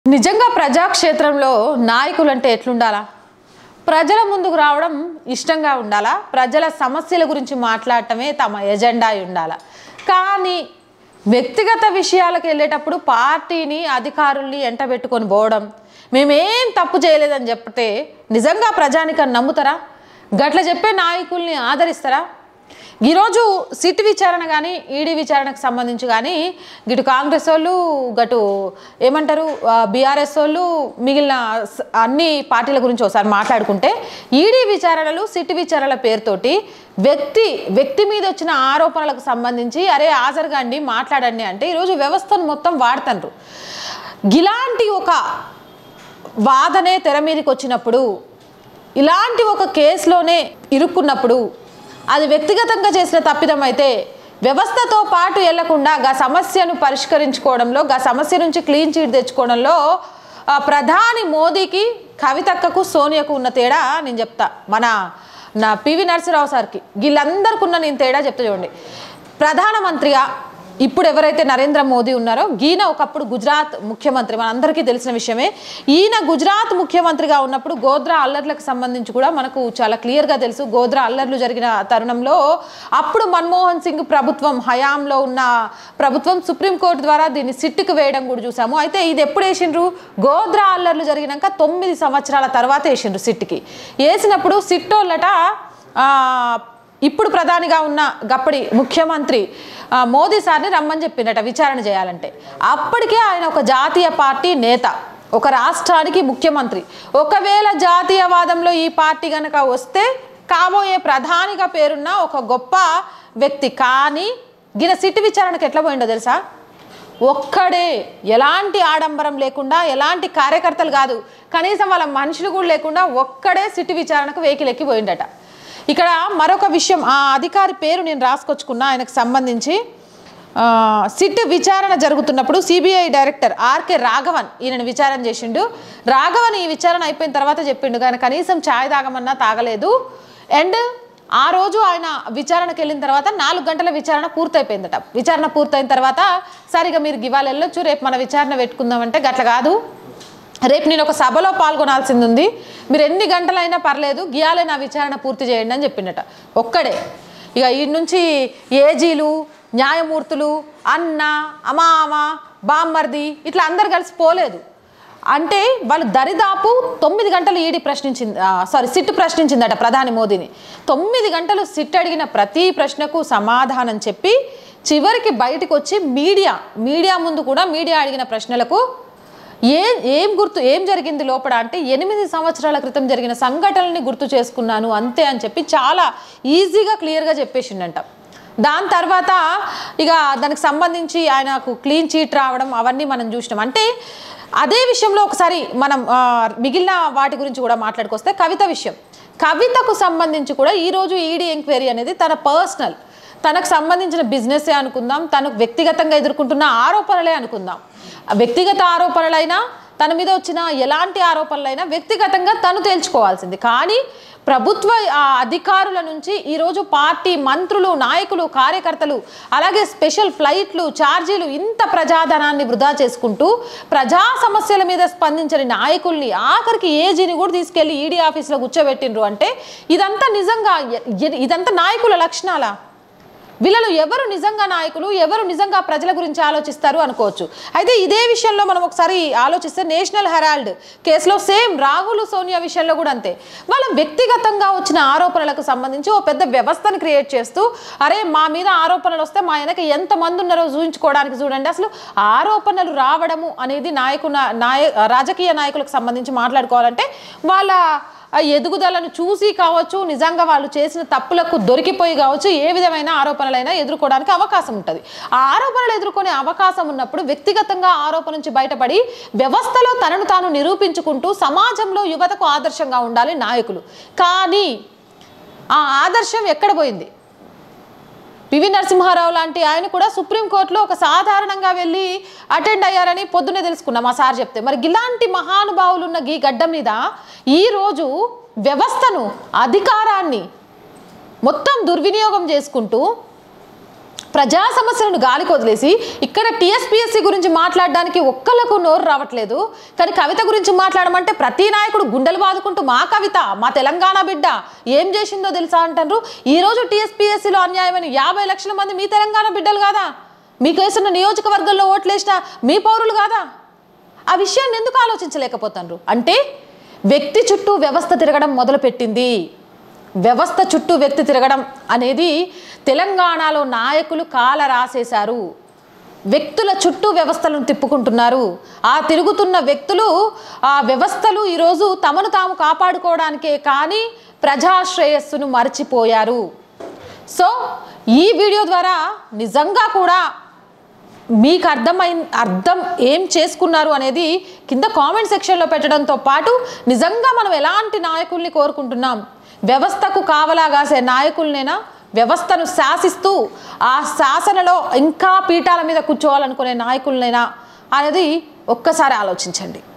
నిజంగా ప్రజాక్షేత్రంలో నాయకులు అంటే ఎట్లుండాలా ప్రజల ముందుకు రావడం ఇష్టంగా ఉండాలా ప్రజల సమస్యల గురించి మాట్లాడటమే తమ ఎజెండా అయి ఉండాలా కానీ వ్యక్తిగత విషయాలకు వెళ్ళేటప్పుడు పార్టీని అధికారుల్ని ఎంటబెట్టుకొని పోవడం మేమేం తప్పు చేయలేదని చెప్తే నిజంగా ప్రజానికని నమ్ముతారా గట్ల చెప్పే నాయకుల్ని ఆదరిస్తారా ఈరోజు సిట్ విచారణ కానీ ఈడీ విచారణకు సంబంధించి కానీ ఇటు కాంగ్రెస్ వాళ్ళు గటు ఏమంటారు బీఆర్ఎస్ వాళ్ళు మిగిలిన స- అన్ని పార్టీల గురించి ఒకసారి మాట్లాడుకుంటే ఈడీ విచారణలు సిట్ విచారణల పేరుతోటి వ్యక్తి వ్యక్తి మీద వచ్చిన ఆరోపణలకు సంబంధించి అరే హాజరుగాండి మాట్లాడండి అంటే ఈరోజు వ్యవస్థను మొత్తం వాడుతుండ్రు ఇలాంటి ఒక వాదనే తెర మీదకి వచ్చినప్పుడు ఇలాంటి ఒక కేసులోనే ఇరుక్కున్నప్పుడు అది వ్యక్తిగతంగా చేసిన తప్పిదం అయితే వ్యవస్థతో పాటు వెళ్లకుండా గా సమస్యను పరిష్కరించుకోవడంలో గా సమస్య నుంచి క్లీన్ చీట్ తెచ్చుకోవడంలో ఆ, ప్రధాని మోదీకి కవితక్కకు సోనియాకు ఉన్న తేడా నేను చెప్తా మన నా పివి నరసింహరావు సార్కి వీళ్ళందరికీ ఉన్న నేను తేడా చెప్తా చూడండి ప్రధానమంత్రిగా ఇప్పుడు ఎవరైతే నరేంద్ర మోదీ ఉన్నారో ఈయన ఒకప్పుడు గుజరాత్ ముఖ్యమంత్రి మనందరికీ తెలిసిన విషయమే ఈయన గుజరాత్ ముఖ్యమంత్రిగా ఉన్నప్పుడు గోద్రా అల్లర్లకు సంబంధించి కూడా మనకు చాలా క్లియర్గా తెలుసు గోద్రా అల్లర్లు జరిగిన తరుణంలో అప్పుడు మన్మోహన్ సింగ్ ప్రభుత్వం హయాంలో ఉన్న ప్రభుత్వం సుప్రీంకోర్టు ద్వారా దీన్ని సిట్టుకు వేయడం కూడా చూసాము అయితే ఇది ఎప్పుడు వేసిండ్రు గోద్రా అల్లర్లు జరిగినాక తొమ్మిది సంవత్సరాల తర్వాత వేసిండ్రు సిట్టుకి వేసినప్పుడు సిట్టోళ్ళట ఆ, ఇప్పుడు ప్రధానిగా ఉన్న గప్పటి ముఖ్యమంత్రి ఆ, మోదీ సార్ని రమ్మని చెప్పిండట విచారణ చేయాలంటే అప్పటికే ఆయన ఒక జాతీయ పార్టీ నేత ఒక రాష్ట్రానికి ముఖ్యమంత్రి ఒకవేళ జాతీయవాదంలో ఈ పార్టీ కనుక వస్తే కాబోయే ప్రధానిగా పేరున్న ఒక గొప్ప వ్యక్తి కానీ గిన సిట్టు విచారణకు ఎట్లా పోయిండో తెలుసా ఒక్కడే ఎలాంటి ఆడంబరం లేకుండా ఎలాంటి కార్యకర్తలు కాదు కనీసం వాళ్ళ మనుషులు కూడా లేకుండా ఒక్కడే సిటీ విచారణకు వెహికల్ ఎక్కి పోయిండట ఇక్కడ మరొక విషయం ఆ అధికారి పేరు నేను రాసుకొచ్చుకున్నా ఆయనకు సంబంధించి ఆ, సిట్ విచారణ జరుగుతున్నప్పుడు సిబిఐ డైరెక్టర్ ఆర్కే రాఘవన్ ఈయనను విచారణ చేసిండు రాఘవన్ ఈ విచారణ అయిపోయిన తర్వాత చెప్పిండు కానీ కనీసం ఛాయ్ తాగమన్నా తాగలేదు అండ్ ఆ రోజు ఆయన విచారణకు వెళ్ళిన తర్వాత నాలుగు గంటల విచారణ పూర్తయిపోయిందట విచారణ పూర్తయిన తర్వాత సరిగా మీరు ఇవాళ వెళ్ళొచ్చు రేపు మన విచారణ పెట్టుకుందామంటే గట్ల కాదు రేపు నేను ఒక సభలో పాల్గొనాల్సింది ఉంది మీరు ఎన్ని గంటలైనా పర్లేదు గియాలే నా విచారణ పూర్తి చేయండి అని చెప్పిండట ఒక్కడే ఇక ఈ నుంచి ఏజీలు న్యాయమూర్తులు అన్న అమామ బామ్మర్ది ఇట్లా అందరు కలిసి పోలేదు అంటే వాళ్ళు దరిదాపు తొమ్మిది గంటలు ఈడీ ప్రశ్నించింది సారీ సిట్ ప్రశ్నించిందట ప్రధాని మోదీని తొమ్మిది గంటలు సిట్ అడిగిన ప్రతి ప్రశ్నకు సమాధానం చెప్పి చివరికి బయటకు వచ్చి మీడియా మీడియా ముందు కూడా మీడియా అడిగిన ప్రశ్నలకు ఏం ఏం గుర్తు ఏం జరిగింది లోపల అంటే ఎనిమిది సంవత్సరాల క్రితం జరిగిన సంఘటనల్ని గుర్తు చేసుకున్నాను అంతే అని చెప్పి చాలా ఈజీగా క్లియర్గా చెప్పేసిండంట దాని తర్వాత ఇక దానికి సంబంధించి ఆయనకు క్లీన్ చీట్ రావడం అవన్నీ మనం చూసినాం అంటే అదే విషయంలో ఒకసారి మనం ఆ, మిగిలిన వాటి గురించి కూడా మాట్లాడుకొస్తే కవిత విషయం కవితకు సంబంధించి కూడా ఈరోజు ఈడీ ఎంక్వైరీ అనేది తన పర్సనల్ తనకు సంబంధించిన బిజినెస్సే అనుకుందాం తనకు వ్యక్తిగతంగా ఎదుర్కొంటున్న ఆరోపణలే అనుకుందాం ఆ వ్యక్తిగత ఆరోపణలైనా తన మీద వచ్చిన ఎలాంటి ఆరోపణలైనా వ్యక్తిగతంగా తను తేల్చుకోవాల్సింది కానీ ప్రభుత్వ ఆ అధికారుల నుంచి ఈరోజు పార్టీ మంత్రులు నాయకులు కార్యకర్తలు అలాగే స్పెషల్ ఫ్లైట్లు ఛార్జీలు ఇంత ప్రజాధనాన్ని వృధా చేసుకుంటూ ప్రజా సమస్యల మీద స్పందించని నాయకుల్ని ఆఖరికి ఏజీని కూడా తీసుకెళ్లి ఈడీ ఆఫీస్లో కూర్చోబెట్టిండ్రు అంటే ఇదంతా నిజంగా ఎ- ఎ- ఇదంతా నాయకుల లక్షణాలా వీళ్ళలో ఎవరు నిజంగా నాయకులు ఎవరు నిజంగా ప్రజల గురించి ఆలోచిస్తారు అనుకోవచ్చు అయితే ఇదే విషయంలో మనం ఒకసారి ఆలోచిస్తే నేషనల్ హెరాల్డ్ కేసులో సేమ్ రాహుల్ సోనియా విషయంలో కూడా అంతే వాళ్ళ వ్యక్తిగతంగా వచ్చిన ఆరోపణలకు సంబంధించి ఓ పెద్ద వ్యవస్థను క్రియేట్ చేస్తూ అరే మా మీద ఆరోపణలు వస్తే మా వెనక ఎంతమంది ఉన్నారో చూపించుకోవడానికి చూడండి అసలు ఆరోపణలు రావడము అనేది నాయకుల నాయ రాజకీయ నాయకులకు సంబంధించి మాట్లాడుకోవాలంటే వాళ్ళ ఆ ఎదుగుదలను చూసి కావచ్చు నిజంగా వాళ్ళు చేసిన తప్పులకు దొరికిపోయి కావచ్చు ఏ విధమైన ఆరోపణలైనా ఎదుర్కోవడానికి అవకాశం ఉంటుంది ఆ ఆరోపణలు ఎదుర్కొనే అవకాశం ఉన్నప్పుడు వ్యక్తిగతంగా ఆరోపణ నుంచి బయటపడి వ్యవస్థలో తనను తాను నిరూపించుకుంటూ సమాజంలో యువతకు ఆదర్శంగా ఉండాలి నాయకులు కానీ ఆ ఆదర్శం ఎక్కడ పోయింది పివి నరసింహారావు లాంటి ఆయన కూడా సుప్రీంకోర్టులో ఒక సాధారణంగా వెళ్ళి అటెండ్ అయ్యారని పొద్దునే తెలుసుకున్నాం మా సార్ చెప్తే మరి ఇలాంటి మహానుభావులు ఉన్న ఈ గడ్డ మీద ఈరోజు వ్యవస్థను అధికారాన్ని మొత్తం దుర్వినియోగం చేసుకుంటూ ప్రజా సమస్యలను గాలికి వదిలేసి ఇక్కడ టీఎస్పీఎస్సీ గురించి మాట్లాడడానికి ఒక్కళ్ళకు నోరు రావట్లేదు కానీ కవిత గురించి మాట్లాడమంటే ప్రతి నాయకుడు గుండెలు బాదుకుంటూ మా కవిత మా తెలంగాణ బిడ్డ ఏం చేసిందో తెలుసా అంటారు ఈరోజు టీఎస్పీఎస్సీలో అన్యాయమైన యాభై లక్షల మంది మీ తెలంగాణ బిడ్డలు కాదా మీకు వేసిన నియోజకవర్గంలో ఓట్లేసిన మీ పౌరులు కాదా ఆ విషయాన్ని ఎందుకు ఆలోచించలేకపోతున్నారు అంటే వ్యక్తి చుట్టూ వ్యవస్థ తిరగడం మొదలుపెట్టింది వ్యవస్థ చుట్టూ వ్యక్తి తిరగడం అనేది తెలంగాణలో నాయకులు కాల రాసేశారు వ్యక్తుల చుట్టూ వ్యవస్థలను తిప్పుకుంటున్నారు ఆ తిరుగుతున్న వ్యక్తులు ఆ వ్యవస్థలు ఈరోజు తమను తాము కాపాడుకోవడానికే కానీ ప్రజాశ్రేయస్సును మర్చిపోయారు సో ఈ వీడియో ద్వారా నిజంగా కూడా మీకు అర్థమైన అర్థం ఏం చేసుకున్నారు అనేది కింద కామెంట్ సెక్షన్లో పెట్టడంతో పాటు నిజంగా మనం ఎలాంటి నాయకుల్ని కోరుకుంటున్నాం వ్యవస్థకు కావలా కాసే నాయకులనేనా వ్యవస్థను శాసిస్తూ ఆ శాసనలో ఇంకా పీఠాల మీద కూర్చోవాలనుకునే నాయకులనేనా అనేది ఒక్కసారి ఆలోచించండి